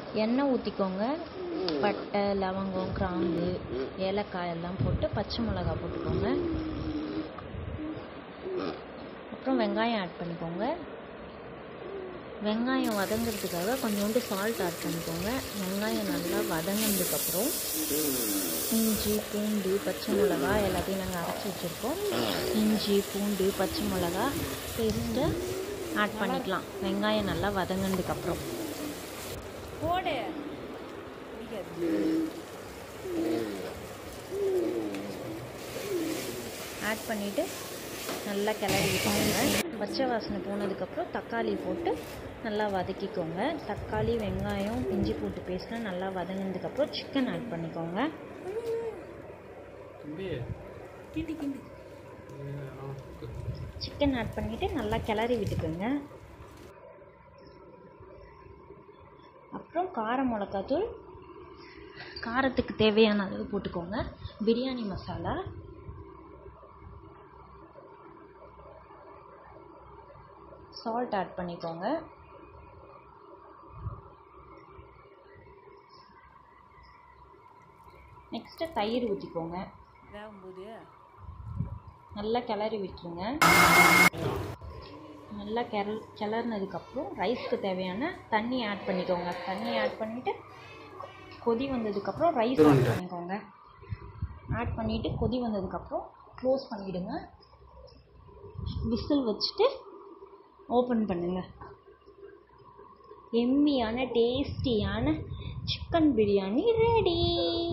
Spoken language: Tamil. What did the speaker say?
எண்ணெய் ஊற்றிக்கோங்க பட்டை லவங்கம் கிராம்பு ஏலக்காய் எல்லாம் போட்டு பச்சை மிளகா போட்டுக்கோங்க அப்புறம் வெங்காயம் ஆட் பண்ணிக்கோங்க வெங்காயம் வதங்கிறதுக்காக கொஞ்சோண்டு சால்ட் ஆட் பண்ணிக்கோங்க வெங்காயம் நல்லா வதங்கினதுக்கப்புறம் இஞ்சி பூண்டு பச்சை மிளகா எல்லாத்தையும் நாங்கள் அரைச்சி வச்சுருக்கோம் இஞ்சி பூண்டு பச்சை மிளகா பேஸ்ட்டை ஆட் பண்ணிக்கலாம் வெங்காயம் நல்லா வதங்கினதுக்கப்புறம் போடு ஆட் பண்ணிவிட்டு நல்லா கிளறி விட்டுக்கோங்க பச்சை வாசனை போனதுக்கப்புறம் தக்காளி போட்டு நல்லா வதக்கிக்கோங்க தக்காளி வெங்காயம் இஞ்சி பூண்டு பேஸ்ட்லாம் நல்லா வதங்கினதுக்கப்புறம் சிக்கன் ஆட் பண்ணிக்கோங்க தம்பி கிண்டி கிண்டி சிக்கன் ஆட் பண்ணிவிட்டு நல்லா கிளறி விட்டுக்கோங்க அப்புறம் கார மிளகாத்தூள் காரத்துக்கு தேவையான அளவு போட்டுக்கோங்க பிரியாணி மசாலா சால்ட் ஆட் பண்ணிக்கோங்க நெக்ஸ்ட்டு தயிர் ஊற்றிக்கோங்க வேகும்போது நல்லா கிளறி விட்டுருங்க நல்லா கிள கிளறினதுக்கப்புறம் ரைஸ்க்கு தேவையான தண்ணி ஆட் பண்ணிக்கோங்க தண்ணி ஆட் பண்ணிவிட்டு கொதி வந்ததுக்கப்புறம் ரைஸ் ஆட் பண்ணிக்கோங்க ஆட் பண்ணிவிட்டு கொதி வந்ததுக்கப்புறம் க்ளோஸ் பண்ணிவிடுங்க விசில் வச்சுட்டு ஓப்பன் பண்ணுங்கள் எம்மியான டேஸ்டியான சிக்கன் பிரியாணி ரெடி